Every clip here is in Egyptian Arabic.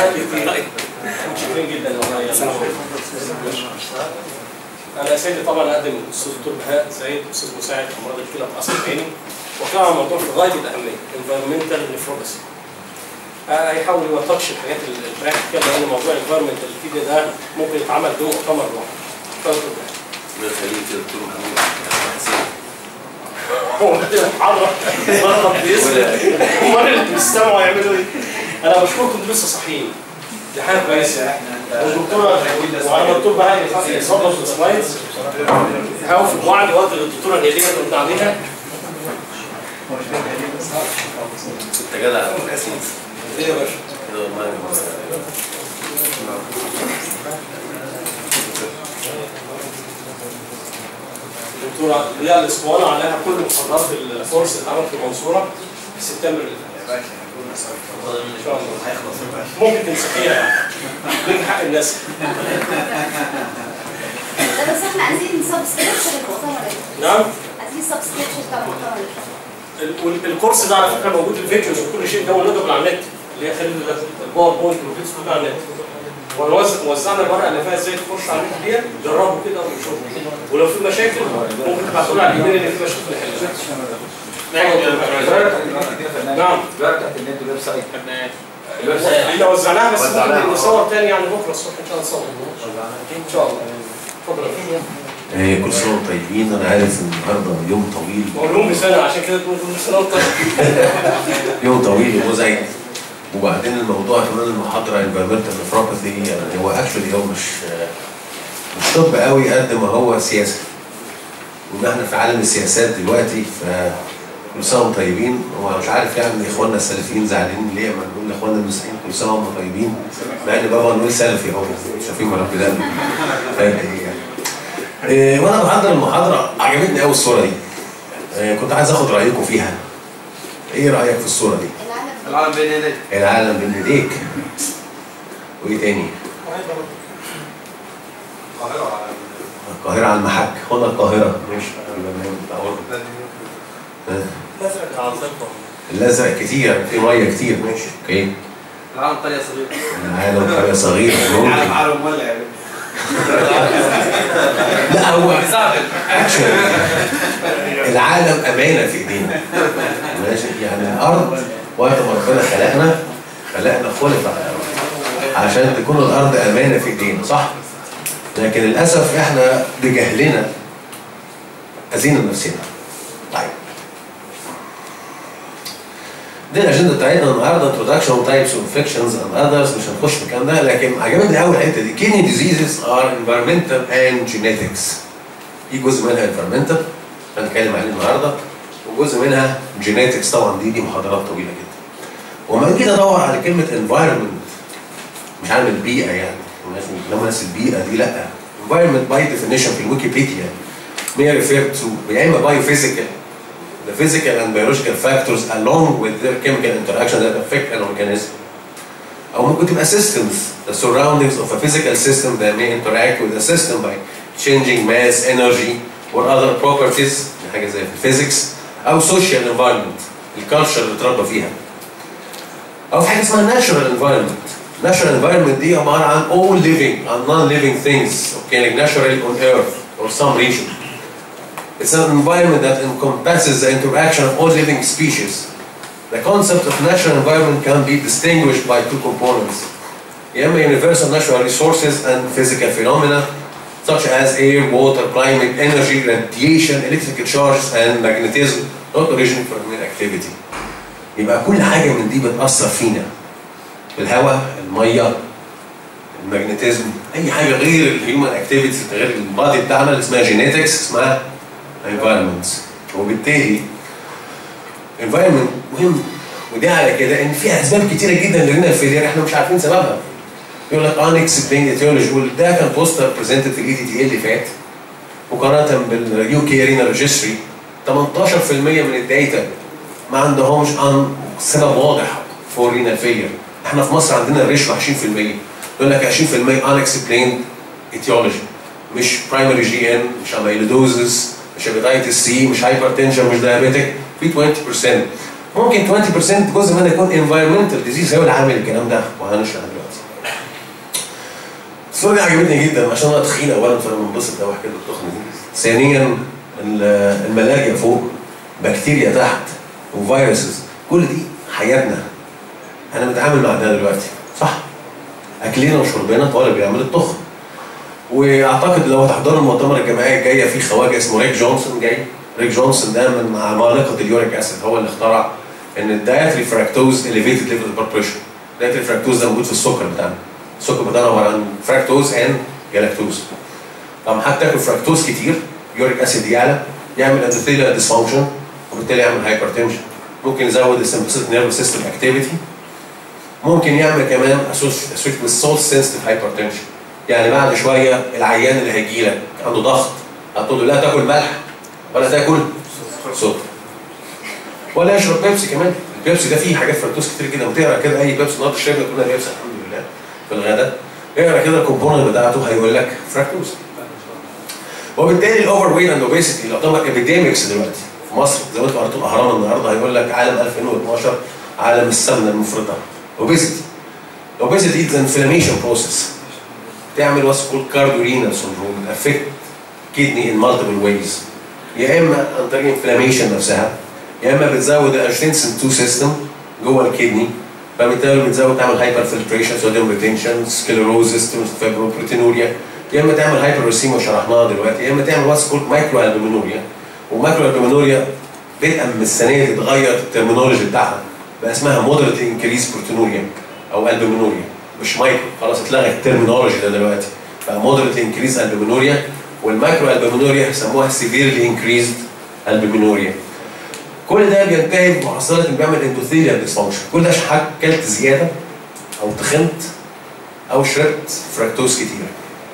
كتير متشكرين جدا والله يا انا سيدي طبعا اقدم الاستاذ دكتور بهاء سيد استاذ مساعد امراض الكلى في قصر العيني وكان عن موضوع في غايه الاهميه environmental nephropathy آه، هيحاول يوثقش الحاجات البراكتيكال لان موضوع الانفايرمنت اللي فيه ده ممكن يتعمل له مؤتمر لوحده اتفضل. الله يخليك يا دكتور محمد حسين هو كده محاضرة مرة باسم امال اللي بيستمعوا يعملوا ايه؟ انا بشكركم انتوا لسه صاحيين دي حاجة كويسة والدكتورة وعلى ما الدكتور بقى يظبط السلايدز هاو في الوعد يودي للدكتورة الهدية اللي قلنا عليها انت جدع يا ابو حسين ايه يا باشا؟ كده والله الدكتورة ليا الاسطوانة عليها كل محاضرات الكورس اللي عمل في المنصورة في سبتمبر اللي فات ان شاء الله ممكن تمسكيها يعني ليك حق الناس لا بس احنا عايزين سبسكريبشن المؤتمر ده نعم عايزين سبسكريبشن بتاع المؤتمر ده ال- وال- الكورس ده على فكره موجود الفيديوز وكل شيء ده موجود على النت اللي هي خلال الباوربوينت والفيديوز كلها على النت ونوزع وزعنا الورقه اللي فيها ازاي تخش على النت دي جربوا كده وشوفوا ولو في مشاكل ممكن تبعتوا لي على الايميل اللي فيه مشاكل نحلها نعم بتاعت النت الويب سايت احنا وزعناها بس وزعناها. ممكن نصور تاني يعني بكره الصبح ان شاء الله نصور ان شاء الله اتفضل ايه كل سنه وانتم طيبين انا عارف ان النهارده يوم طويل بقول لهم بسنه عشان كده تقول كل سنه وانت طيب. يوم طويل ومزعج وبعدين الموضوع كمان المحاضره انفيرمنتال نفروباثي يعني هو اكشولي هو مش مش طب قوي قد ما هو سياسه وان احنا في عالم السياسات دلوقتي ف كل سنه وانتم طيبين هو مش عارف يعني اخواننا السلفيين زعلانين ليه ما نقول لاخواننا المسيحيين كل سنه وانتم طيبين مع ان بابا نقول سلفي اهو شايفين ولا كده فاهم ايه يعني إيه، وانا بحضر المحاضره عجبتني قوي الصوره دي إيه، كنت عايز اخد رايكم فيها ايه رايك في الصوره دي العالم العالم بين ايديك العالم بين ايديك وايه تاني القاهره على المحك هنا القاهره ماشي البرنامج بتاع أوربت. ها. الازرق كتير في ميه كتير ماشي اوكي العالم قريه صغيره العالم قريه صغيره العالم ممكن عالم مولع يا لا هو بيزعل اكشن العالم امانه في ايدينا ماشي يعني الارض وقت ما ربنا خلقنا خلقنا خلفة عشان تكون الارض امانه في ايدينا صح لكن للاسف احنا بجهلنا اذينا نفسنا طيب دي الاجنده بتاعتنا النهارده introduction types of infections and others مش هنخش في الكلام ده لكن عجبتني قوي الحته دي kidney diseases are environmental and genetics في جزء منها environmental هنتكلم عليه النهارده وجزء منها genetics طبعا دي دي محاضرات طويله جدا وما جيت ادور على كلمه environment مش عن البيئه يعني ماشي لما ناس البيئه دي لا environment by definition في الويكيبيديا may refer to يا اما biophysical the physical and biological factors along with their chemical interaction that affect an organism او ممكن تبقى systems the surroundings of a physical system that may interact with the system by changing mass energy or other properties حاجه زي في الفيزيكس او social environment الكالتشر اللي اتربى فيها او في حاجه اسمها natural environment natural environment دي عباره عن all living and non-living things okay like natural on earth or some region It's an environment that encompasses the interaction of all living species. The concept of natural environment can be distinguished by two components. يا إما universal natural resources and physical phenomena such as air, water, climate, energy, radiation, electrical charges, and magnetism not originating from human activity. يبقى كل حاجة من دي بتأثر فينا. الهواء، المية، المagnetism، أي حاجة غير الهيومن اكتيفيتي غير البادي بتاعنا اللي اسمها جينيتكس اسمها environments وبالتالي environment مهم ودي على كده ان في اسباب كتيره جدا لرينال فيلير احنا مش عارفين سببها يقول لك unexplained etiology وده كان بوستر بريزنتد في الاي تي تي اللي فات مقارنه باليو كي رينال ريجستري 18% من الداتا ما عندهمش عن سبب واضح فور رينال فيلير احنا في مصر عندنا الريشيو 20% يقول لك 20% unexplained etiology مش برايمري جي ان مش اميلودوزس مش هيباتيتس سي مش هايبرتنشن مش دايابيتك في 20% ممكن 20% جزء منها يكون انفايرمنتال ديزيز هو اللي عامل الكلام ده وهنشرح دلوقتي الصوره دي عجبتني جدا عشان انا تخين اولا فانا منبسط قوي حكايه التخن دي ثانيا ال- الملاريا فوق بكتيريا تحت وفيروسز كل دي حياتنا انا بتعامل مع ده دلوقتي صح اكلنا وشربنا هو اللي بيعمل التخن واعتقد لو هتحضروا المؤتمر الجمعيه الجايه في خواجه اسمه ريك جونسون جاي ريك جونسون ده من عمالقه اليوريك اسيد هو اللي اخترع ان الدايتري فركتوز اليفيتد ليفل بلاد بريشر الدايتري فركتوز ده موجود في السكر بتاعنا السكر بتاعنا عباره عن فركتوز اند جلاكتوز لما حد تاكل فركتوز كتير يوريك اسيد يعلى يعمل اندوثيليال ديسفانكشن وبالتالي يعمل هايبرتنشن ممكن يزود السمبثيك نيرفس سيستم اكتيفيتي ممكن يعمل كمان اسوشيت with salt sensitive hypertension يعني بعد شويه العيان اللي هيجي لك عنده ضغط هتقول له لا تاكل ملح ولا تاكل سكر ولا يشرب بيبسي كمان البيبسي ده فيه حاجات فركتوز كتير جدا وتقرا كده اي بيبسي النهارده شربنا كلنا بيبسي الحمد لله في الغداء اقرا كده الكومبوننت بتاعته هيقول لك فركتوز وبالتالي الاوفر ويت اند اوبيسيتي اللي يعتبر ابيديمكس دلوقتي في مصر زي ما انتم قريتوا الاهرام النهارده هيقول لك عالم 2012 عالم السمنه المفرطه اوبيسيتي اوبيسيتي از انفلاميشن بروسيس تعمل واتس كولد كارديورينال سندروم افكت كدني ان مالتيبل ويز يا اما عن طريق انفلاميشن نفسها يا اما بتزود الانجتنسين 2 سيستم جوه الكدني فبالتالي بتزود تعمل هايبر فلتريشن صوديوم ريتنشن سكليروزس فيبروبروتينوريا يا اما تعمل هايبر وشرحناها دلوقتي يا اما تعمل واتس كولد مايكرو البومينوريا ومايكرو البومينوريا بدءا من السنه دي اتغير الترمينولوجي بتاعها بقى اسمها مودريت انكريز بروتينوريا او البومينوريا مش مايكرو خلاص اتلغى الترمينولوجي ده دلوقتي بقى مودريت انكريز البومينوريا والمايكرو البومينوريا يسموها سيفيرلي انكريزد البومينوريا كل ده بينتهي بمحصله انه بيعمل اندوثيليال ديسفانكشن كل ده عشان حضرتك كلت زياده او تخنت او شربت فركتوز كتير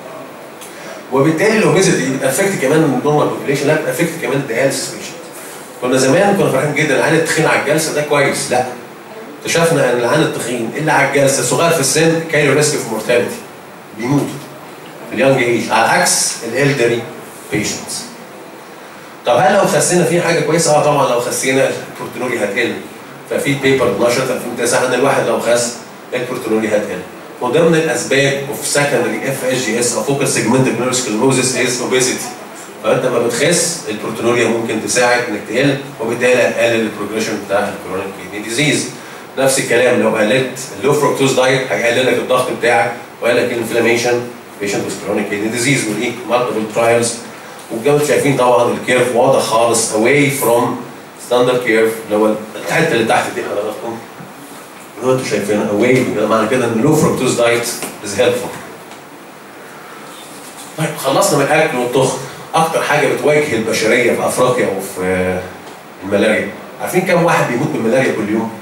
وبالتالي الاوبيزيتي بتافكت كمان النورمال بوبيليشن لا بتافكت كمان الدياليسيس بيشنت كنا زمان كنا فرحانين جدا العيان التخين على الجلسه ده كويس لا اكتشفنا ان العيان التخين اللي على الجلسه صغير في السن كان له ريسك في مورتاليتي بيموت في اليونج ايج على عكس الالدري بيشنتس طب هل لو خسينا فيه حاجه كويسه؟ اه طبعا لو خسينا البروتينوري هتقل ففي بيبر اتنشرت في 2009 ان الواحد لو خس البروتينوري هتقل وضمن الاسباب اوف سكندري اف اس جي اس او فوكال سيجمنتد نيروسكلروزس از اوبيسيتي فانت لما بتخس البروتينوريا ممكن تساعد انك تقل وبالتالي هتقلل البروجريشن بتاع الكرونيك كيدني ديزيز نفس الكلام لو قللت اللو فركتوز دايت هيقلل لك الضغط بتاعك ويقلل لك الانفلاميشن بيشنت وذ كرونيك كيدني ديزيز وليك مالتيبل ترايلز وجابت شايفين طبعا الكيرف واضح خالص اواي فروم ستاندرد كيرف اللي هو الحته اللي تحت دي حضراتكم اللي هو انتوا شايفينها اواي معنى كده ان اللو فركتوز دايت از هيلفول طيب خلصنا من الاكل والطخن اكتر حاجه بتواجه البشريه في افريقيا وفي الملاريا عارفين كم واحد بيموت من الملاريا كل يوم؟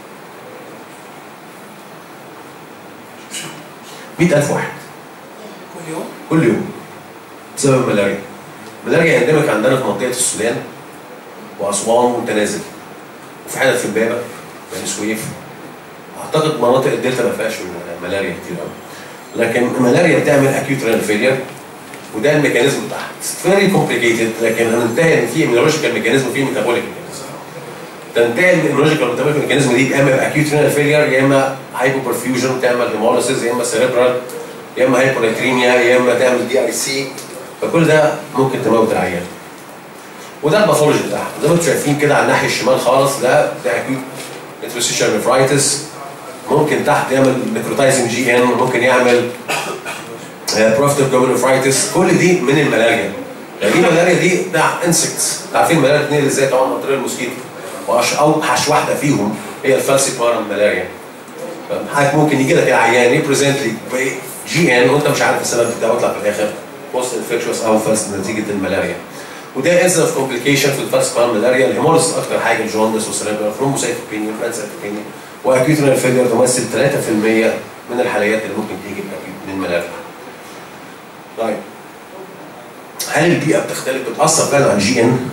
100000 واحد كل يوم كل يوم بسبب الملاريا الملاريا اندمك عندنا في منطقه السودان واسوان وتنازل وفي حتت في امبابه بني سويف اعتقد مناطق الدلتا ما فيهاش ملاريا كتير قوي لكن الملاريا بتعمل اكيوت رينال فيلير وده الميكانيزم بتاعها فيري كومبليكيتد لكن هننتهي ان في ايميولوجيكال ميكانيزم وفي ميتابوليك ميكانيزم تنتهي الايميولوجيكال ميتابوليك ميكانيزم دي يا اما اكيوت رينال فيلير يا اما هايبو برفيوجن تعمل هيموليسيس يا اما سيريبرال يا اما هايبوناتريميا يا اما تعمل دي اي سي فكل ده ممكن تموت العيان وده الباثولوجي بتاعها زي ما انتم شايفين كده على الناحيه الشمال خالص ده ده اكيوت انتروسيشن نفرايتس ممكن تحت يعمل نيكروتايزنج جي ان ممكن يعمل بروفتيف جومينوفرايتس كل دي من الملاريا يعني دي الملاريا دي بتاع انسكتس عارفين الملاريا بتنقل ازاي طبعا عن طريق الموسكيتو وأش- اوحش واحده فيهم هي الفالسيبارم ملاريا حضرتك ممكن يجي لك العيان يبريزنت لي جي ان وانت مش عارف السبب بتاعه يطلع في الاخر بوست انفكشوس او فاس نتيجه الملاريا وده انسن اوف كومبليكيشن في الفالسيبارم ملاريا الهيموليس اكتر حاجه الجوندس والسيريبرال ثرومبوسايتوبينيا فرانسايتوبينيا واكيوت رينال فيلير تمثل 3% من الحالات اللي ممكن تيجي بأكيوت من الملاريا طيب هل البيئه بتختلف بتاثر فعلا على الجي ان؟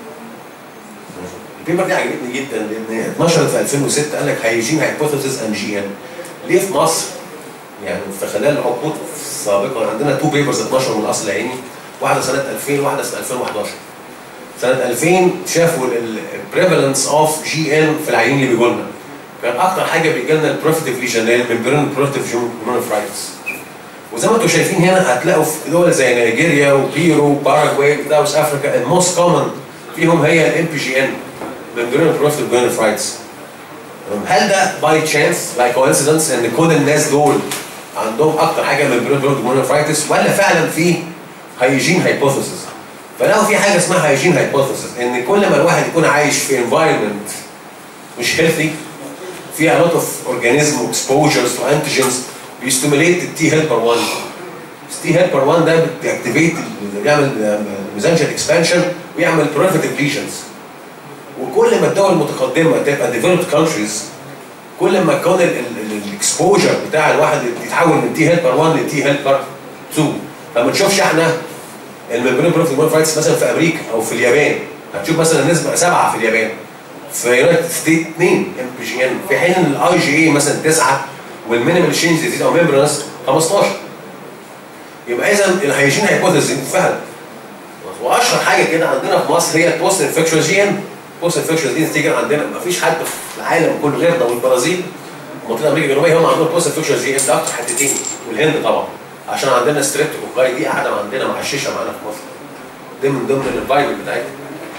البيبر دي عجبتني جدا لان اتنشرت في 2006 قال لك هيجين هايبوثيسيس ان جي ان ليه في مصر يعني في خلال العقود السابقه عندنا تو بيبرز اتنشروا من الاصل العيني واحده سنه 2000 وواحده سنه 2011 سنه 2000 شافوا البريفالنس اوف جي ان في العيانين اللي بيجوا لنا كان اكتر حاجه بيجي لنا البروفيتيف ليجن اللي هي الممبرين بروفيتيف جونوفرايتس وزي ما انتم شايفين هنا هتلاقوا في دول زي نيجيريا وبيرو وباراجواي وساوث افريكا الموست كومن فيهم هي الام بي جي ان ممبرين بروفيت جونفرايتس هل ده باي تشانس باي كوينسيدنس ان كل الناس دول عندهم اكتر حاجه ممبرين بروفيت جونفرايتس ولا فعلا في هايجين هايبوثيسيس فلقوا في حاجه اسمها هايجين هايبوثيسيس ان كل ما الواحد يكون عايش في انفايرمنت مش هيلثي فيها لوت اوف اورجانيزم اكسبوجرز تو انتيجنز بيستيموليت التي هيلبر 1 التي هيلبر 1 ده بيأكتيفيت بيعمل ميزانجل اكسبانشن ويعمل بريفيتيف ليجنز وكل ما الدول المتقدمه تبقى ديفلوبد كونتريز كل ما يكون الاكسبوجر بتاع الواحد يتحول من تي هيلبر 1 لتي هيلبر 2 فما نشوفش احنا الممبرين بروفيت فايتس مثلا في امريكا او في اليابان هتشوف مثلا النسبه سبعه في اليابان في يونايتد ستيت 2 ام بي جي ان في حين ان الاي جي اي مثلا 9 والمينيمال تشينج ديزيز او ميمبرنس 15 يبقى اذا الهيجين هايبوثيسيس فعلا واشهر حاجه كده عندنا في مصر هي البوست انفكشوس جين بوست انفكشوس دي تيجي عندنا ما فيش حد في العالم كله غيرنا والبرازيل ومنطقه امريكا الجنوبيه هم عندهم بوست انفكشوس جين ده اكتر حتتين والهند طبعا عشان عندنا ستريبتوكوكاي دي قاعده عندنا معششه معانا في مصر دي من ضمن الفايروس بتاعتنا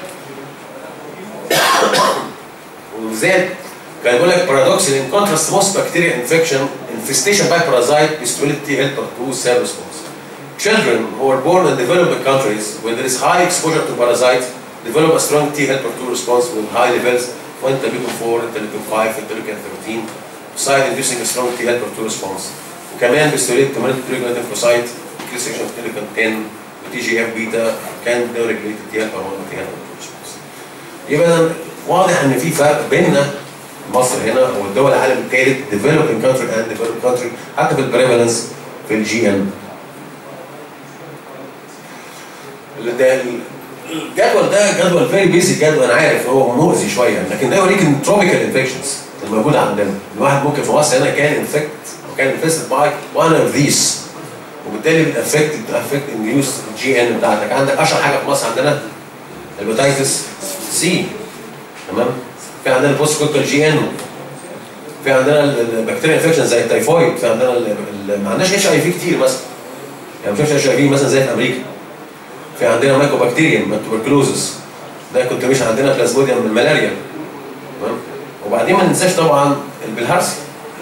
وزاد كان يقول لك paradoxically in contrast most bacterial infection infestation by parasite is to T helper 2 cell response. Children who are born in developing countries where there is high exposure to parasites develop a strong T helper 2 response with high levels of interleukin 4, interleukin 5, interleukin 13, side inducing a strong T helper 2 response. وكمان بيستوليت كمان interleukin lymphocyte increase section of interleukin 10 وتي جي اف بيتا كان دوريجليت T helper 1 و T helper 2 response. يبقى واضح ان في فرق بيننا مصر هنا والدول العالم الثالث developing country and developed country حتى في البريفالنس في الجي ان الجدول ده جدول فيري بيزك جدول انا عارف هو مؤذي شويه لكن ده يوريك التروبيكال انفكشنز الموجوده عندنا الواحد ممكن في مصر هنا كان انفكت او كان انفكتد باي وان اوف ذيس وبالتالي بتافكت بتافكت انديوس الجي ان بتاعتك عندك اشهر حاجه في مصر عندنا الهيباتيتس سي تمام في عندنا البوست كوكال جي ان في عندنا البكتيريا انفكشن زي التيفويد في عندنا ال- ال- ما عندناش اتش اي في كتير مثلا يعني ما فيش اتش اي في مثلا زي في امريكا في عندنا مايكوبكتيريم تبركلوزس ده كنت مش عندنا بلازموديوم من الملاريا تمام وبعدين ما ننساش طبعا البلهارسيا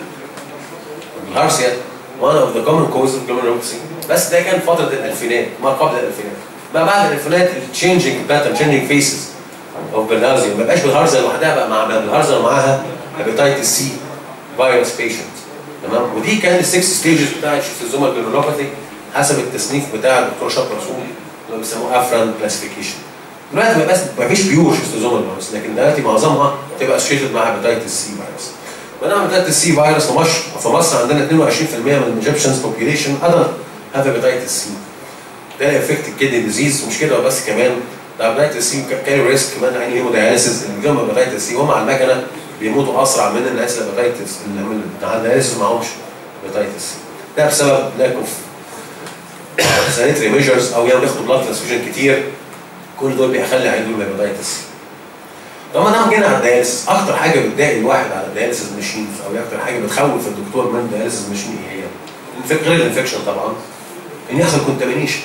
البلهارسيا one of the common causes of glomerulopathy بس ده كان فتره الالفينات ما قبل الالفينات ما بعد الالفينات التشينجينج باترن تشينجينج فيسز اوف بالهارزيا ما بقاش بالهارزيا لوحدها بقى مع بالهارزيا ومعاها هيباتيتس سي فيروس بيشنت تمام ودي كان السكس ستيجز بتاع الشيستوزوما الجلوباثي حسب التصنيف بتاع الدكتور شاطر رسول اللي هو بيسموه افران كلاسيفيكيشن دلوقتي ما بقاش ما فيش بيور شيستوزوما فيروس لكن دلوقتي معظمها تبقى اسوشيتد مع هيباتيتس سي فيروس بنعمل هيباتيتس سي فيروس في مصر في مصر عندنا 22% من الايجيبشنز بوبيوليشن اذر هاف هيباتيتس سي ده افكت الكدني ديزيز مش كده بس كمان الهيباتيتس سي كاري ريسك كمان عين هيموداياليسيس اللي جنب الهيباتيتس سي هم على المكنه بيموتوا اسرع من الناس اللي هيباتيتس اللي من بتاع الدياليسيس معهمش هيباتيتس سي ده بسبب لاك اوف سانيتري ميجرز او يعني بياخدوا بلاد ترانسفيوجن كتير كل دول بيخلي عندهم هيباتيتس سي طبعا انا جينا على الدياليسيس اكتر حاجه بتضايق الواحد على الدياليسيس ماشينز او اكتر حاجه بتخوف الدكتور من الدياليسيس ماشين ايه هي؟ الفك- غير الانفكشن طبعا ان يحصل كونتامينيشن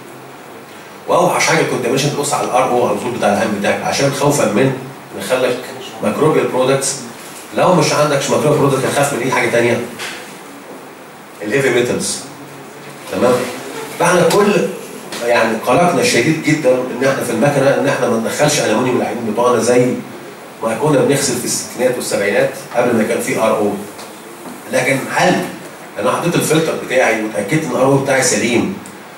واوحش حاجه الكونتامينيشن تبص على الار او على الزول بتاع الهم بتاعك عشان خوفا من يخلك ميكروبيال برودكتس لو مش عندكش ميكروبيال برودكت هتخاف من ايه حاجه ثانيه الهيفي ميتالز تمام فاحنا كل يعني قلقنا الشديد جدا ان احنا في المكنه ان احنا ما ندخلش الومنيوم العينين بتوعنا زي ما كنا بنغسل في الستينات والسبعينات قبل ما كان في ار او لكن هل انا حطيت الفلتر بتاعي وتاكدت ان الار او بتاعي سليم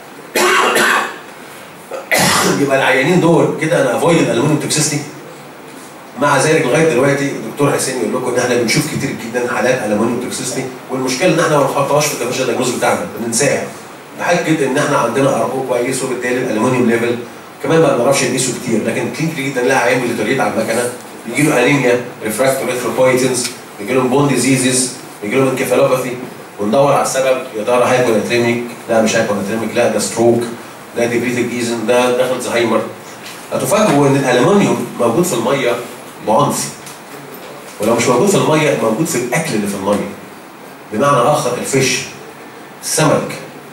يبقى العيانين دول كده انا افويد الالومنيوم توكسيستي مع ذلك لغايه دلوقتي الدكتور حسين يقول لكم ان احنا بنشوف كتير جدا حالات الومنيوم توكسيستي والمشكله ان احنا ما بنحطهاش في الديفيشن دايجنوز بتاعنا بننساها بحجه ان احنا عندنا ار او كويس وبالتالي الالومنيوم ليفل كمان ما بنعرفش نقيسه كتير لكن كتير جدا لها عيان بيليتوريت على المكنه بيجي له انيميا ريفراكتوري ارثروبويتنز بيجي لهم بون ديزيزز بيجي لهم انكفالوباثي وندور على السبب يا ترى هايبوناتريميك لا مش هايبوناتريميك لا ده ستروك ده ديبريتك ايزن ده دخل زهايمر هتفاجئوا ان الالومنيوم موجود في الميه بعنف ولو مش موجود في الميه موجود في الاكل اللي في الميه بمعنى اخر الفيش السمك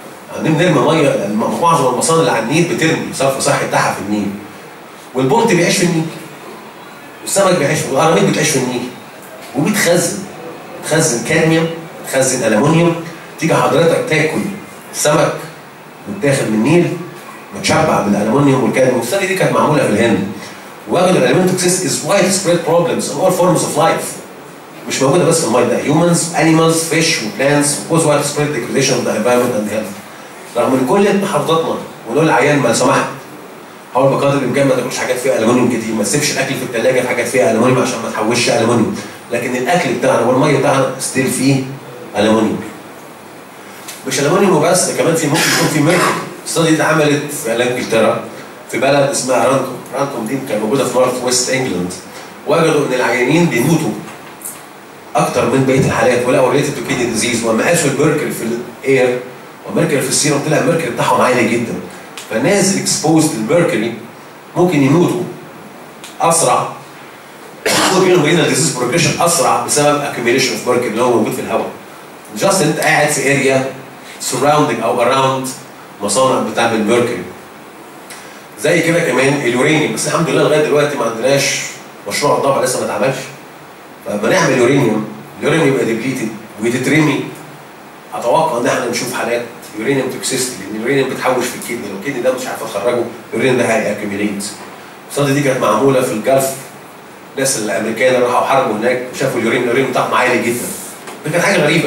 نرمي ميه معظم المصانع اللي على النيل بترمي صرف صحي بتاعها في النيل والبولت بيعيش في النيل والسمك بيعيش والقراميط بتعيش في النيل وبيتخزن تخزن كادميوم تخزن الومنيوم تيجي حضرتك تاكل سمك متاخد من النيل متشبع بالالومنيوم والكادميوم السنه دي كانت معموله في الهند واغلب الالومنيوم توكسيس از وايد سبريد بروبلمز ان اول فورمز اوف لايف مش موجوده بس في الميه ده هيومنز انيمالز فيش وبلانتس وكوز وايد سبريد ديجريديشن اوف ذا انفايرمنت اند هيلث رغم ان كل محافظاتنا ونقول للعيان ما سمحت حاول بقدر الامكان ما تاكلش حاجات فيها الومنيوم كتير ما تسيبش الاكل في الثلاجه في حاجات فيها الومنيوم عشان ما تحوش الومنيوم لكن الاكل بتاعنا والميه بتاعنا ستيل فيه الومنيوم مش الومنيوم وبس ده كمان في ممكن يكون في ميركوري الستادي دي اتعملت في انجلترا في بلد اسمها رانكوم رانكوم دي كانت موجوده في نورث ويست انجلاند وجدوا ان العيانين بيموتوا اكتر من بقيه الحالات ولقوا ريليتد تو كيدني ديزيز وما قاسوا الميركوري في الاير والميركوري في السيروم طلع الميركوري بتاعهم عالي جدا فالناس اكسبوزد للميركوري ممكن يموتوا اسرع يكون لهم رينال ديزيز بروجريشن اسرع بسبب اكيوميليشن اوف ميركوري اللي هو موجود في الهواء جاست انت قاعد في اريا سراوندنج او اراوند مصانع بتعمل ميركوري زي كده كمان اليورانيوم بس الحمد لله لغايه دلوقتي ما عندناش مشروع طبعا لسه ما اتعملش فلما نعمل يورانيوم اليورانيوم يبقى ديبليتد ويتترمي اتوقع ان احنا نشوف حالات يورانيوم توكسيستي لان اليورانيوم بتحوش في الكدني لو الكدني ده مش عارف تخرجه اليورانيوم ده هيأكيميليت الصدى دي كانت معموله في الجلف الناس الامريكان راحوا حاربوا هناك وشافوا اليورانيوم اليورانيوم بتاعهم عالي جدا ده كانت حاجه غريبه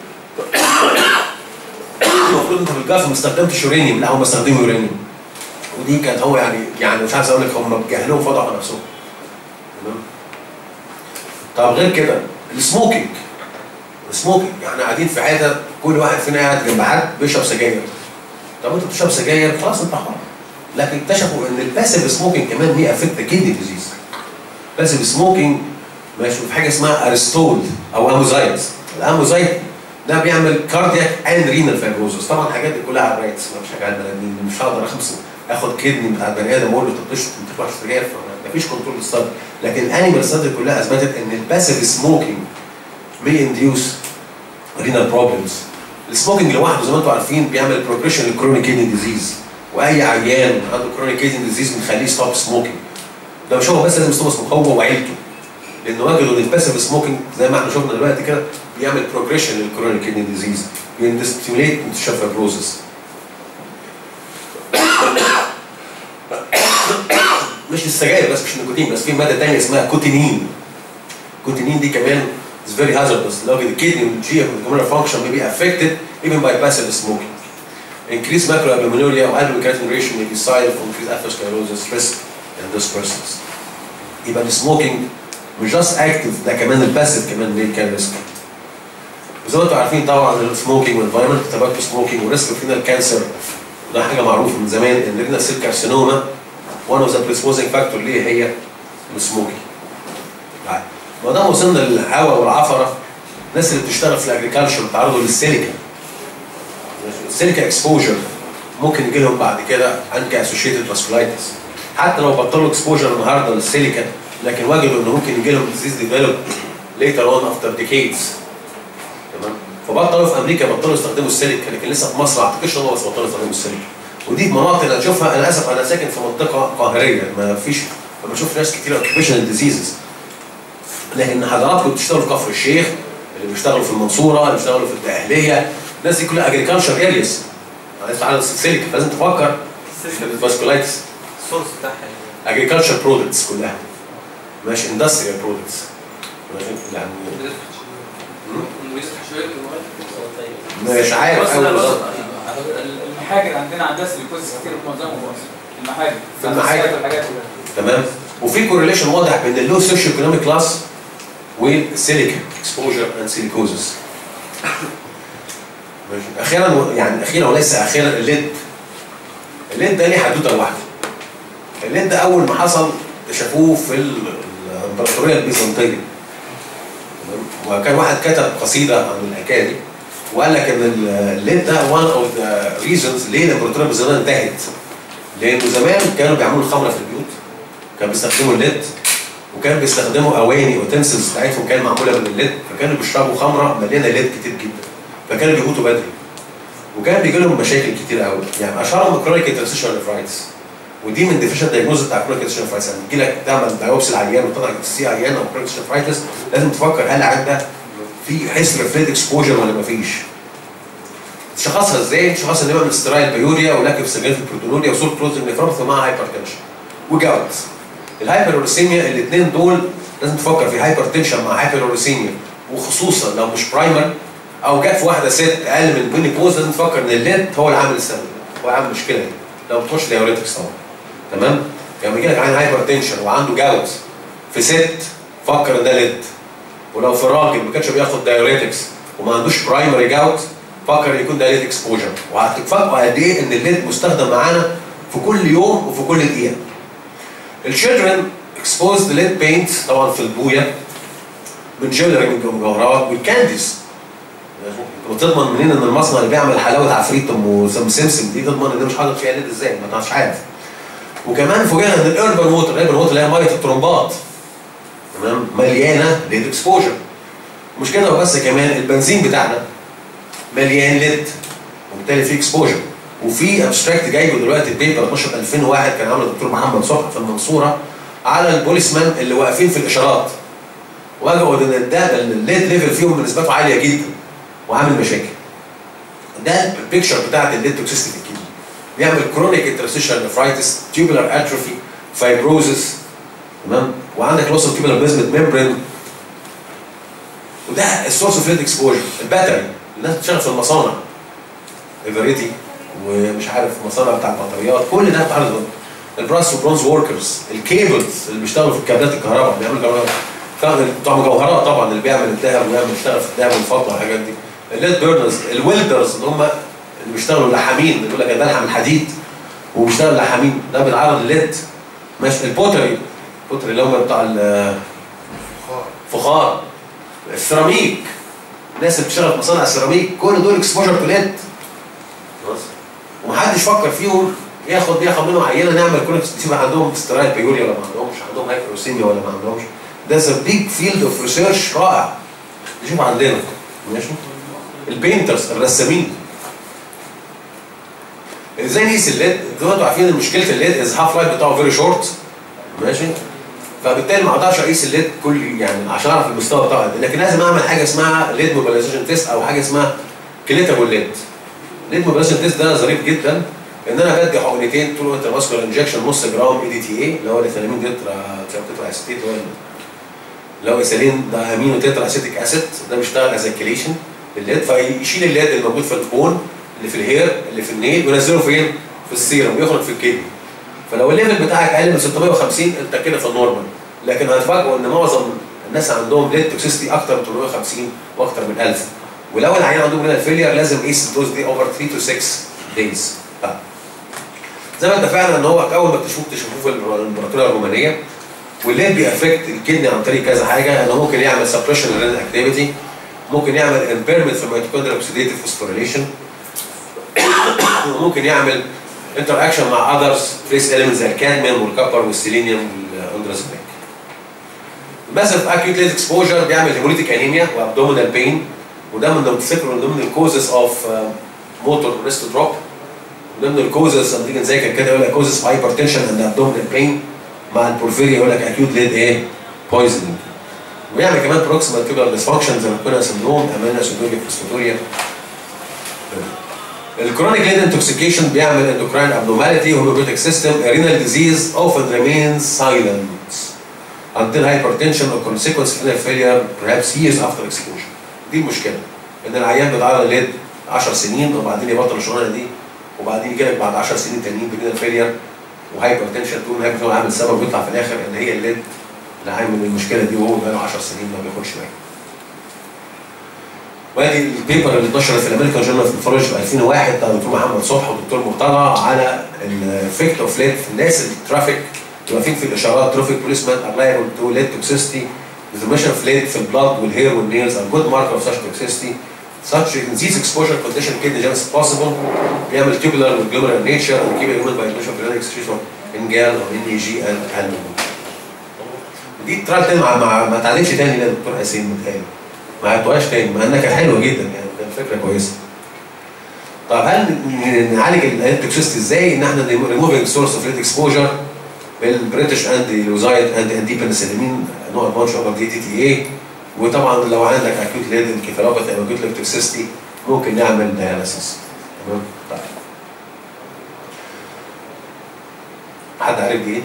المفروض انت في الجلف ما استخدمتش يورانيوم لا هم استخدموا يورانيوم ودي كانت هو يعني يعني مش عايز اقول لك هم بجهلهم فضحوا نفسهم تمام طب غير كده السموكينج السموكينج يعني قاعدين في عاده كل واحد فينا قاعد جنب حد بيشرب سجاير طب انت بتشرب سجاير خلاص انت حر لكن اكتشفوا ان الباسيف سموكينج كمان ليه افكت كيدني ديزيز باسيف سموكينج ماشي في حاجه اسمها ارستول او اموزايت الاموزايت ده بيعمل كاردياك اند رينال فايبروزس طبعا الحاجات دي كلها على الرايتس مش حاجه على البني ادمين مش هقدر اخمس اخد كدني بتاع البني ادم واقول له طب تشرب ما تشربش سجاير مفيش كنترول للصدر لكن الانيمال ستادي كلها اثبتت ان الباسيف سموكينج may induce renal problems السموكينج لوحده زي ما انتم عارفين بيعمل بروجريشن للكرونيك كيدني ديزيز واي عيان عنده كرونيك كيدني ديزيز بنخليه ستوب سموكينج ده مش هو بس لازم يستوب سموك هو وعيلته لان وجدوا ان الباسيف سموكينج زي ما احنا شفنا دلوقتي كده بيعمل بروجريشن للكرونيك كيدني ديزيز بيستيميليت انتشار فايبروزس مش السجاير بس مش النيكوتين بس في ماده ثانيه اسمها كوتينين الكوتينين دي كمان is very hazardous لو the kidney and GF and glomerular function may be affected even by passive smoking. Increased macroalbuminuria or albumin ratio may be cited for increased atherosclerosis risk in those persons. يبقى السموكينج مش جاست اكتف ده كمان الباسيف كمان ليه كان ريسك. وزي ما انتم عارفين طبعا السموكينج والانفايرمنت تباكو سموكينج وريسك اوف رينال كانسر ده حاجه معروفه من زمان ان الرينال سيل كارسينوما one of the predisposing factor ليه هي السموكينج. ما دام وصلنا للهواء والعفره الناس اللي بتشتغل في الاجريكلتشر بيتعرضوا للسيليكا السيليكا اكسبوجر ممكن يجي لهم بعد كده انكي اسوشيتد فاسكولايتس حتى لو بطلوا اكسبوجر النهارده للسيليكا لكن وجدوا ان ممكن يجي لهم ديزيز ديفلوب ليتر اون افتر ديكيدز تمام فبطلوا في امريكا بطلوا يستخدموا السيليكا لكن لسه في مصر ما اعتقدش ان هم بس بطلوا يستخدموا السيليكا ودي مناطق اللي هتشوفها انا اسف انا ساكن في منطقه قاهريه ما فيش ما بشوف ناس كتير اوكيبيشنال ديزيزز لكن حضراتكم بتشتغلوا في كفر الشيخ اللي بيشتغلوا في المنصوره اللي بيشتغلوا في الدقهليه الناس دي كلها اجريكلتشر ارياس عايز تعالى السيليك لازم تفكر في الفاسكولايتس السورس بتاعها يعني اجريكلتشر برودكتس كلها ماشي اندستريال برودكتس يعني مش عارف قوي بالظبط المحاجر عندنا عندها سيليكوز كتير في معظمها في مصر المحاجر في المحاجر. والحاجات كلها تمام وفي كورليشن واضح بين اللو سوشيو ايكونوميك كلاس والسيليكا اكسبوجر اند سيليكوزس ماشي اخيرا و- يعني اخيرا وليس اخيرا الليد الليد ده ليه حدوته لوحده الليد ده اول ما حصل اكتشفوه في ال- الامبراطوريه البيزنطيه تمام؟ وكان واحد كتب قصيده عن الحكايه دي وقال لك ان ال- الليد ده one of the reasons ليه الامبراطوريه البيزنطيه انتهت لانه زمان كانوا بيعملوا الخمره في البيوت كانوا بيستخدموا الليد وكانوا بيستخدموا اواني وتنسلز بتاعتهم كانت معموله من الليد فكانوا بيشربوا خمره مليانه ليد كتير جدا فكانوا بيموتوا بدري وكان بيجي لهم مشاكل كتير قوي يعني اشهرهم كرونيك انترستيشن نفرايتس ودي من ديفيشن دايجنوز بتاع كرونيك انترستيشن نفرايتس يعني تجي لك تعمل دايوبسي العيان وتطلع سي عيان او كرونيك نفرايتس لازم تفكر هل العيان ده في هيستوري فليد اكسبوجر ولا مفيش تشخصها ازاي؟ تشخصها ان هو من سترايل بيوريا ولاك في سجلات البروتونوريا وصول كلوزنج نفرمث مع هايبرتنشن وجاوت الهايبروريسيميا الاثنين دول لازم تفكر في هايبرتنشن مع هايبروريسيميا وخصوصا لو مش برايمر او جت في واحده ست اقل من بني بوز لازم تفكر ان الليد هو العامل السبب هو عامل مشكله دي لو بتخش دايوريتكس طبعا تمام؟ لما يجي لك عين هايبرتنشن وعنده جاوت في ست فكر ان ده ليد ولو في راجل ما كانش بياخد دايوريتكس وما عندوش برايمري جاوت فكر يكون ده ليد اكسبوجر وهتتفاجئوا قد ايه ان الليد مستخدم معانا في كل يوم وفي كل دقيقه. الشيلدرن اكسبوزد ليد بينت طبعا في البويه من جولري من مجوهرات والكانديز وتضمن منين ان المصنع اللي بيعمل حلاوه عفريت ام سمسم دي تضمن ان ده مش حاطط فيها ليد ازاي ما تعرفش عارف وكمان فوجئنا ان الاربن ووتر الاربن ووتر اللي هي ميه الطرمبات تمام مليانه ليد اكسبوجر مش كده وبس كمان البنزين بتاعنا مليان ليد وبالتالي في اكسبوجر وفي ابستراكت جايبه دلوقتي بيبر 12 2001 كان عامله الدكتور محمد صبحي في المنصوره على البوليسمان اللي واقفين في الاشارات وجدوا ان ده الليد ليفل فيهم نسبته عاليه جدا وعامل مشاكل ده البيكتشر بتاعت الليد توكسيستي في الكيدني بيعمل كرونيك انترستيشن نفرايتس تيوبولار اتروفي فايبروزس تمام وعندك لوس اوف تيوبولار بيزمنت ميمبرين وده السورس اوف ليد اكسبوجر الباتري الناس بتشتغل في المصانع ايفريتي ومش عارف مصانع بتاع البطاريات كل ده بتعرض البراس وبرونز وركرز الكيبلز اللي بيشتغلوا في كابلات الكهرباء بيعملوا كهرباء طبعا بتوع مجوهرات طبعا اللي بيعمل الذهب ويعمل يشتغل في الذهب والفضه والحاجات دي الليد بيرنرز الويلدرز اللي هم اللي بيشتغلوا لحامين اللي يقول لك ده لحم الحديد وبيشتغل لحامين ده بيتعرض لليد ماشي البوتري البوتري اللي هم بتاع الفخار السيراميك الناس اللي بتشتغل في مصانع السيراميك كل دول اكسبوجر تو ليد خلاص ومحدش فكر فيهم ياخد ياخد منهم عينه نعمل كل يبقى عندهم سترايل بيوريا ولا ما عندهمش عندهم هايبروسيميا ولا ما عندهمش ده بيج فيلد اوف ريسيرش رائع نشوف عندنا ماشي البينترز الرسامين ازاي نقيس الليد؟ انتوا عارفين ان مشكله الليد از هاف لايف بتاعه فيري شورت ماشي فبالتالي ما اقدرش اقيس الليد كل يعني عشان اعرف المستوى بتاعه قد إيه. لكن لازم اعمل حاجه اسمها ليد موبيلايزيشن تيست او حاجه اسمها كليتابل ليد ليد موبيلايزيشن تيست ده ظريف جدا ان انا بدي حقنتين طول وقت ماسكولار انجكشن نص جرام اي دي تي اي اللي هو الاثيلامين تترا تترا اسيتيت اللي هو اللي هو ايثيلين ده امينو تترا اسيتيك اسيد ده بيشتغل از كليشن للليد فيشيل الليد اللي موجود في البون اللي في الهير اللي في النيل وينزله فين؟ في السيرم ويخرج في الكدني فلو الليفل بتاعك اقل من 650 انت كده في النورمال لكن هتفاجئوا ان معظم الناس عندهم ليد توكسيستي اكتر من 850 واكتر من 1000 ولو العيان عندهم رينال فيلير لازم يقيس الدوز دي اوفر 3 تو 6 دايز زي ما اتفقنا ان هو اول ما اكتشفوه اكتشفوه في الامبراطوريه الرومانيه والليد بيأفكت الكدني عن طريق كذا حاجه انه ممكن يعمل سبريشن للرينال اكتيفيتي ممكن يعمل امبيرمنت في الميتوكوندريال اوكسيديتيف فوسفوريليشن ممكن يعمل انتر اكشن مع اذرز تريس اليمنتس زي الكادميوم والكبر والسيلينيوم والاندرازوليك ماسف اكيوت ليد اكسبوجر بيعمل هيموليتيك انيميا وابدومينال بين وده من ضمن تفتكروا من ضمن الكوزز اوف موتور ريست دروب من ضمن الكوزز لما تيجي نذاكر كده يقول لك كوزز هايبرتنشن اند ابدومينال بين مع البورفيريا يقول لك اكيوت ليد ايه بويزنينج ويعمل كمان بروكسيمال تيبلر ديسفانكشن زي الكونا سندروم امانا سودوريا فوسفاتوريا الكرونيك ليد انتوكسيكيشن بيعمل اندوكراين ابنورماليتي هوميوبيتيك سيستم رينال ديزيز often remains silent until hypertension or consequence renal failure perhaps years after exposure دي المشكله ان العيان بيتعرض لليد 10 سنين وبعدين يبطل الشغلانه دي وبعدين يجي لك بعد 10 سنين تانيين برينال فيلير وهايبرتنشن تقول هايبر عامل سبب ويطلع في الاخر ان هي الليد اللي عامل المشكله دي وهو بقاله 10 سنين ما بياخدش بالك. وادي البيبر اللي اتنشرت في الامريكان جورنال اوف نفرولوجي في 2001 بتاع الدكتور محمد صبحي والدكتور مرتضى على الافكت اوف ليد في الناس اللي الترافيك اللي واقفين في الاشارات ترافيك بوليسمان ار لايبل تو ليد توكسيستي Information of lead في البلاد والهير والنيلز are good marker of such toxicity. Such disease exposure condition kidney damage is possible. بيعمل tubular والglomerular nature and keep human by admission of periodic excretion of NGAL or NEG and albumin. دي ترايل تاني ما ما ما اتعلمش تاني يا دكتور حسين متهيألي. ما عدتوهاش تاني مع انها كانت حلوه جدا يعني كانت فكره كويسه. طب هل ن- نعالج الانتوكسيستي ازاي؟ ان احنا ريموفينج سورس اوف ريت اكسبوجر بالبريتش انتي لوزايد انتي انتي بنسلين نوع ماتش اوفر دي تي تي اي وطبعا لو عندك اكيوت ليد انكفالوباثي او اكيوت ليبتوكسيستي ممكن نعمل دياليسيس تمام؟ طيب حد عارف دي ايه؟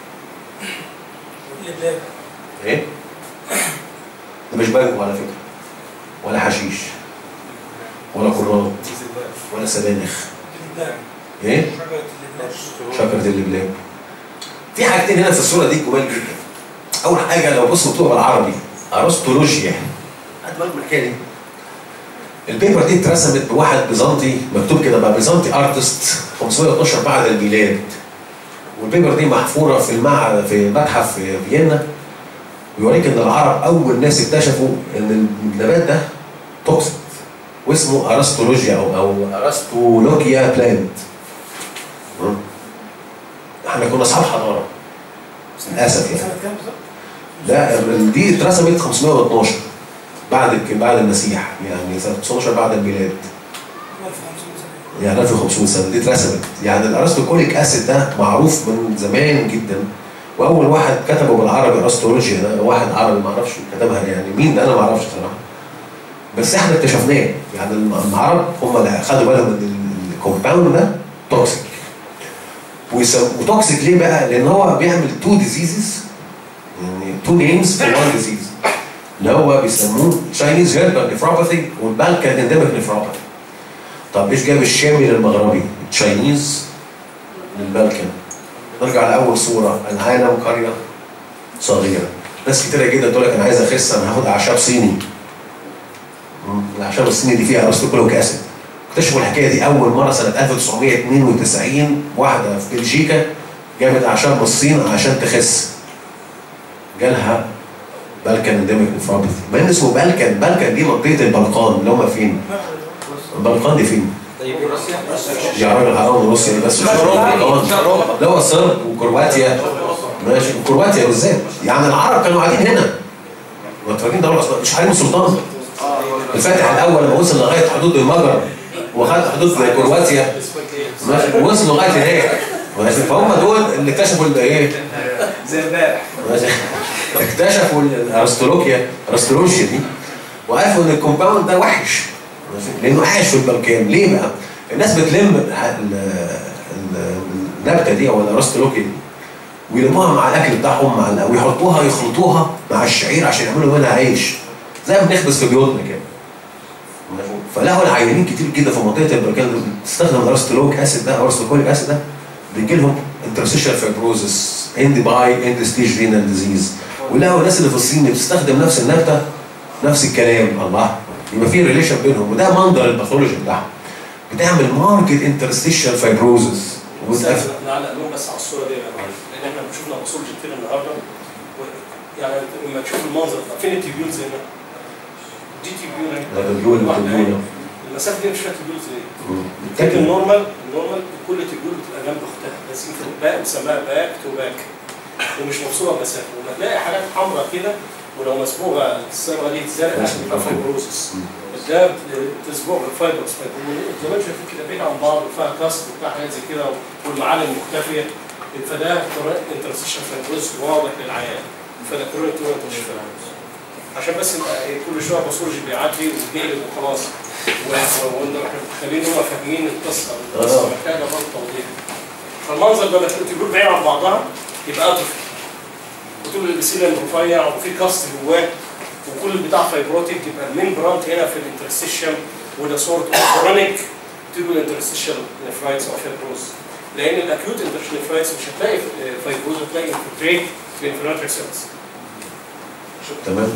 ايه؟ ده مش بانجو على فكره ولا حشيش ولا كرات ولا سبانخ ايه؟ شجرة اللبلاب في حاجتين هنا في الصورة دي جمال جدا أول حاجة لو بص مكتوبة بالعربي أرسطولوجيا هات بالك من الحكاية دي البيبر دي اترسمت بواحد بيزنطي مكتوب كده بقى بيزنطي ارتست 512 بعد الميلاد والبيبر دي محفورة في المعهد في متحف في فيينا بيوريك ان العرب اول ناس اكتشفوا ان النبات ده توكسيك واسمه ارسطولوجيا او او ارسطولوجيا بلانت احنا كنا اصحاب حضاره للاسف يعني سنة كام بالظبط؟ لا ال- دي اترسمت 512 بعد الك- بعد المسيح يعني سنه 512 بعد الميلاد يعني 1500 سنه دي اترسمت يعني الارستوكوليك اسيد ده معروف من زمان جدا واول واحد كتبه بالعربي ارستولوجيا ده واحد عربي ما اعرفش كتبها يعني مين ده انا ما اعرفش صراحه بس احنا اكتشفناه يعني الم- العرب هم اللي خدوا بالهم ان الكومباوند ده توكسيك ويسم- وتوكسيك ليه بقى؟ لان هو بيعمل تو ديزيزز يعني تو نيمز في وان ديزيز اللي هو بيسموه تشاينيز هيربال نفروباثي والبالكان انديميك نفروباثي طب ايش جاب الشامي للمغربي؟ تشاينيز للبالكان نرجع لاول صوره العالم قريه صغيره ناس كتيره جدا تقول لك انا عايز اخس انا هاخد اعشاب صيني مم. الاعشاب الصيني دي فيها ارستوكوليك اسيد اكتشفوا الحكايه دي اول مره سنه 1992 واحده في بلجيكا جابت اعشاب من الصين عشان تخس جالها بالكان انديميك نفروباثي ما ان اسمه بالكان بالكان دي منطقه البلقان اللي هم فين؟ البلقان دي فين؟ يا راجل حرام روسيا دي بس مش البلقان ده هو صرب وكرواتيا ماشي وكرواتيا بالذات يعني العرب كانوا قاعدين هنا فاكرين دوله أصلاً مش حريم السلطان الفاتح الاول لما وصل لغايه حدود المجر وخد حدود كرواتيا ماشي وصل لغايه هناك ماشي فهم دول اللي اكتشفوا ال- ايه زي امبارح ماشي اكتشفوا الارستولوجيا الارستولوجيا دي وعرفوا ان الكومباوند ده وحش ماشي لانه عايش في البلكان ليه بقى؟ الناس بتلم ال- ال- النبته دي او الارستولوجيا دي ويلموها مع الاكل بتاعهم مع ال- ويحطوها يخلطوها مع الشعير عشان يعملوا منها عيش زي ما بنخبز في بيوتنا كده ماشي؟ فلقوا العيانين كتير جدا في منطقه البركان دول بتستخدم الارستولوك اسيد ده ارستوكوليك اسيد ده بيجي لهم انترستيشال فايبروزس اند باي اند ستيج رينال ديزيز ولقوا الناس اللي في الصين بتستخدم نفس النبته نفس الكلام الله يبقى في ريليشن بينهم وده منظر الباثولوجي بتاعهم بتعمل ماركت انترستيشال فايبروزس بس نعلق لهم بس على الصوره دي يا جماعه لان احنا شفنا باثولوجي كتير النهارده و- يعني لما تشوف المنظر ده فين التيبيولز هنا؟ دي تيبيول اهي. ده تبيول واحدة وتبيول. اهي. المسافه دي مش فيها تيبيولز ايه؟ لكن بتاكل النورمال النورمال كل تيبيول بتبقى جنب اختها بس في باك بنسميها باك تو باك ومش مفصوله بمسافه وما تلاقي حاجات حمراء كده ولو مسبوغه الصبغه دي تتزرق عشان يبقى فايبروزس ده بتصبغ الفايبرز زي ما انتم شايفين كده بعيد عن بعض وفيها كاست وبتاع حاجات زي كده والمعالم مختفيه فده انترستيشن فايبروز واضح للعيان فده كورنت عشان بس نبقى إيه، كل شويه باثولوجي بيعدي وبيقلب وخلاص وإحنا متخيلين ان هم فاهمين القصه القصه آه. محتاجه برضه توضيح فالمنظر ده لما تقول بعيد عن بعضها يبقى اتروفي وتقول البسيلة رفيع وفي كاست جواه وكل البتاع فايبروتيك يبقى المين برانت هنا في الانترستيشن وده صورة كرونيك تيبل انترستيشن نفرايتس او فايبروز لان الاكيوت انترستيشن نفرايتس مش هتلاقي فايبروز هتلاقي انفلتريت بالانفلاتري سيلز تمام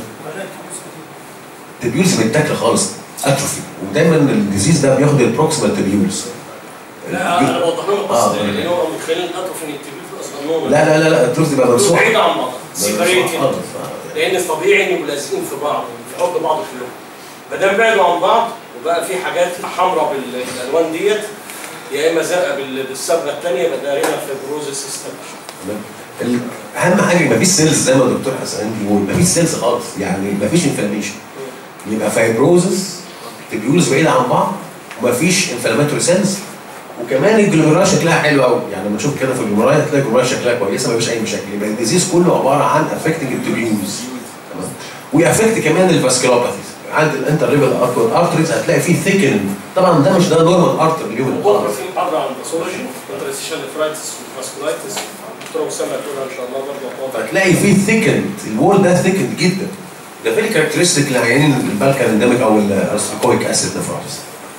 التبيولز متاكله خالص اتروفي ودايما الديزيز ده بياخد البروكسيمال تبيولز لا انا بوضح لهم القصه آه. دي لان هو متخيلين الاتروفي ان التبيول اصلا نورمال لا لا لا لا التروف دي بقى ممسوح بعيد عن بعض سيبريتد خالص آه. لان طبيعي ان يبقوا لازقين في بعض في حب بعض كلهم ما دام بعدوا عن بعض وبقى في حاجات حمراء بال- بالالوان ديت يا اما زرقاء بال- بالصبغه الثانيه يبقى ده هنا فيبروزس استابلش تمام ال- اهم حاجه مفيش سيلز زي ما الدكتور حسن بيقول مفيش سيلز خالص يعني مفيش انفلاميشن يبقى فايبروزس تبيولز بعيده عن بعض ومفيش انفلاماتوري سيلز وكمان الجلوميرال شكلها حلو قوي يعني لما تشوف كده في الجلوميرال هتلاقي الجلوميرال شكلها كويسه مفيش اي مشاكل يبقى الديزيز كله عباره عن افكتنج التبيوز تمام ويأفكت كمان الفاسكولوباثيز عند الانتر ليفل ارتريز هتلاقي فيه ثيكن طبعا ده مش ده نورمال ارتر اليوم بكره في محاضره عن الباثولوجي انترستيشن نفرايتس والفاسكولايتس دكتور اسامه هتقولها ان شاء الله برضه واضح. فتلاقي فيه ثيكند الوول ده ثيكند جدا ده فيري كاركترستيك لعيانين البالكان انديميك او الارستيكويك اسيد نفرايتس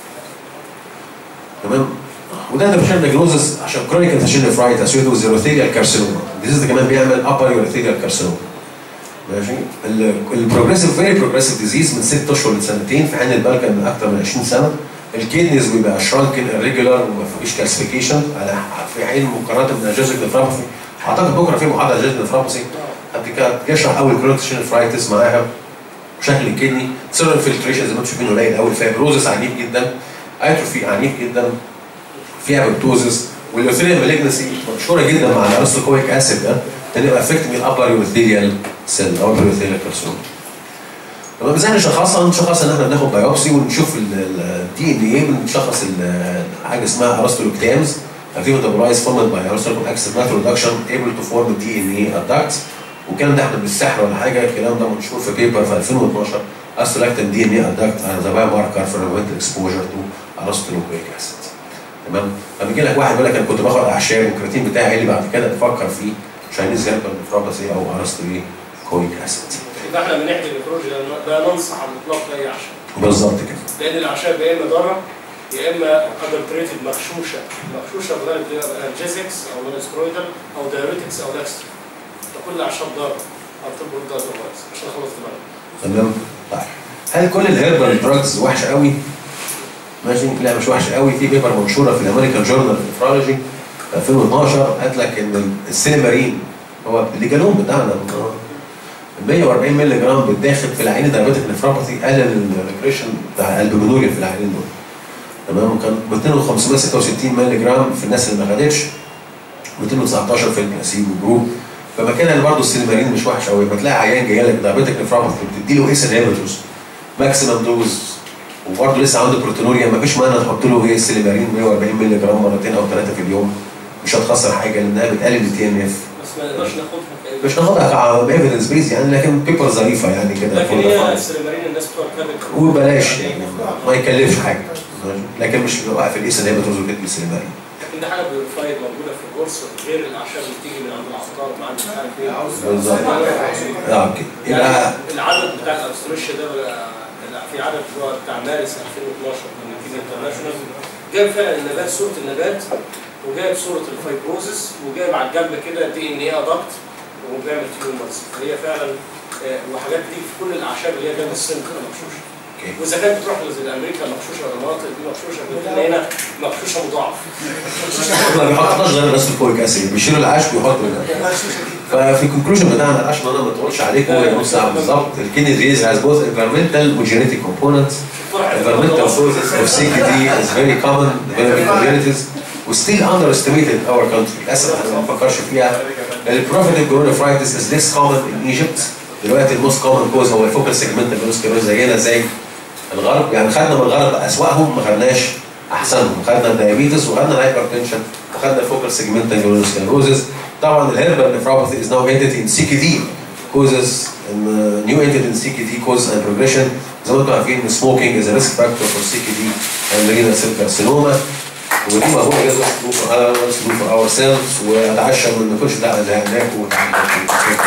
تمام وده ده بشان ديجنوزس عشان كرونيك انتشن نفرايت اسويد وزيروثيريال كارسينوما الديزيز ده كمان بيعمل ابر يوروثيريال كارسينوما ماشي البروجريسيف فيري بروجريسيف ديزيز من ست اشهر لسنتين في حين البالكان من اكثر من 20 سنه الكيدنيز بيبقى شرانكن irregular وما فيش كالسيفيكيشن على في حين مقارنه بالانجازيك نفرابسي اعتقد بكره في محاضره انجازيك نفرابسي قبل يشرح اول كرونيك نفرايتس معاها شكل الكدني سيرال فلتريشن زي ما انتم شايفين قليل قوي فايبروزس عنيف جدا اتروفي عنيف جدا فيها بكتوزس واليوثيريال مالجنسي مشهوره جدا مع الارستوكويك اسيد ده ان يبقى افكتنج الابر يوثيريال سيل او اليوثيريال كارسوم طب ازاي نشخصها؟ نشخصها ان احنا بناخد بايوبسي ونشوف الدي ان ايه بنشخص ال- حاجه اسمها ارستولوكتامز active metabolized formed by aristocrat acid metal reduction able to form DNA adducts والكلام ده احنا بالسحر ولا حاجه الكلام ده منشور في بيبر في 2012 استولاكتين دي ان اي ادكت ذا بايو ماركر فور environmental اكسبوجر تو ارستولوكويك اسيد تمام لما يجي لك واحد يقول لك انا كنت باخد اعشاب والكرياتين بتاعي عالي بعد كده تفكر في شاينيز هيربال نفروباثي او ارستولوكويك اسيد يبقى احنا بنحكي البروج لا ننصح على الاطلاق باي عشاء بالظبط كده لان الاعشاب يا اما ضاره يا اما ادلتريتد مغشوشه مغشوشه بغالب انالجيزكس او نونسترويدال او دايوريتكس او لاكستر ده كل اعشاب ضاره او تبرد ده كويس عشان اخلص دماغي تمام طيب هل كل الهيربال دراجز وحشه قوي؟ ماشي لا مش وحشه قوي في بيبر منشوره في الامريكان جورنال نفرولوجي 2012 قالت لك ان السيلمارين هو الليجالون بتاعنا 140 مللي جرام بالداخل في العين دايابيتك نفروباثي قلل الريجريشن بتاع البلمونوريا في العينين دول تمام وكان 2566 مللي جرام في الناس اللي ما خدتش 219 في البلاسيبو جروب فمكانها برضه السيلمارين مش وحش قوي بتلاقي عيان جاي لك دايابيتك نفروباثي بتدي له ايس انهبيتورز ماكسيمم دوز وبرضه لسه عنده بروتينوريا ما فيش مانع تحط له ايه السيلمارين 140 مللي جرام مرتين او ثلاثه في اليوم مش هتخسر حاجه لانها بتقلل التي ان اف بس ما نقدرش ناخدها كأي- مش ناخدها بايفيدنس بيز يعني لكن بيبر ظريفه يعني كده لكن هي السيلمارين الناس بتوع الكبد وبلاش يعني ما يكلفش حاجه لكن مش واقف الايس انهبيتورز وتدي السيلمارين لكن ده حاجه بيورفايد موجوده في القرص غير الاعشاب اللي بتيجي من عند العطار مع مش عارف ايه بالظبط اه اوكي يعني يبقى العدد بتاع الابستريشيا ده بقى- لا، في عدد اللي هو بتاع مارس 2012 من الكيميا انترناشونال جايب فعلا النبات صوره النبات وجايب صوره الفايبروزس وجايب على الجنب كده دي ان اي ادكت وبيعمل تيومرز فهي فعلا آه، وحاجات بتيجي في كل الاعشاب اللي هي جنب السن كده مغشوشه اوكي واذا كانت بتروح زي امريكا مغشوشه ولا المناطق دي مغشوشه بتلاقي هنا مغشوشه مضاعف ما بيحطش غير بس الكويك اسيد بيشيلوا العشب ويحطوا ده ففي الكونكلوجن بتاعنا عشان انا ما اطولش عليكم هي نص ساعه بالظبط الكيدني ديزيز has both environmental وجينيتك components environmental sources of CKD is very common developing communities we still underestimated our country للاسف احنا ما بنفكرش فيها البروفيتيف coronavirus is less common in Egypt دلوقتي الموست كومن كوز هو الفوكال سيجمنت فيروسكيروز زينا زي الغرب يعني خدنا من الغرب اسوأهم ما خدناش احسنهم خدنا الدايابيتس وخدنا الهايبرتنشن وخدنا الفوكال سيجمنت فيروسكيروزز طبعا الهيربال نفروباثي is now entity in CKD causes and uh, new entity in CKD causes and progression زي ما انتم عارفين smoking is a risk factor for CKD and renal cell carcinoma ودي موضوع لازم to do for others to do for ourselves واتعشى من ما كنتش لا زهقناكم وتعبناكم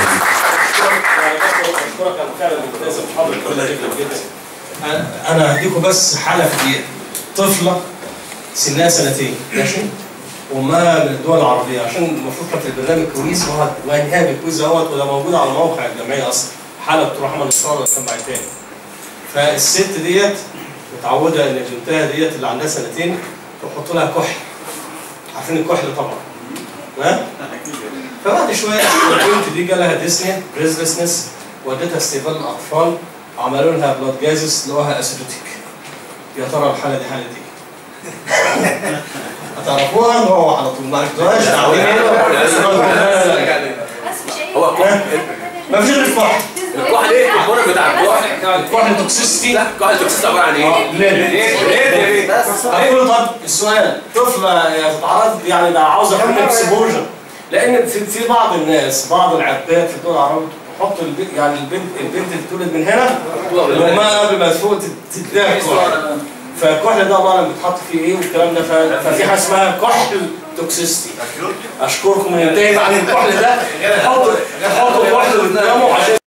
اشكرك انا فعلا ممتازه محاضره كلها جدا جدا أنا- انا هديكم بس حاله في دقيقه طفله سنها سنتين ماشي وامها من الدول العربيه عشان المفروض كانت البرنامج كويس وهو- وهنهاها بالكويز اهوت وده موجود على موقع الجمعيه اصلا حاله دكتور محمد نصار كان بعتها لي. فالست ديت متعوده ان بنتها ديت اللي عندها سنتين تحط لها كحل عارفين الكحل طبعا ها؟ فبعد شويه البنت دي جالها ديسنيا بريزلسنس وديتها استقبال الاطفال عملوا لها بلاد جازس لقوها اسيدوتيك يا ترى الحاله دي حاله ايه؟ هتعرفوها هو على طول ما عرفتوهاش عاملين ايه؟ بس مش اي هو حاجة. ما فيش غير الكحل الكحل ايه؟ الكحل بتاع الكحل الكحل توكسيستي لا قاعد تكسس عباره عن ايه؟ ليه؟ هقول طب السؤال طفله تتعرض يعني ده عاوزه كل اكسبوجر لان في في بعض الناس بعض العباد في الدول العربيه بتحط البنت يعني البنت البنت اللي بتولد من هنا الامها قبل ما تفوق تتلاقي كحل فالكحل ده الله اعلم بيتحط فيه ايه والكلام ده ف- ففي حاجه اسمها كحل توكسيستي اشكركم وننتهي عن الكحل ده حطوا حطوا الكحل قدامه عشان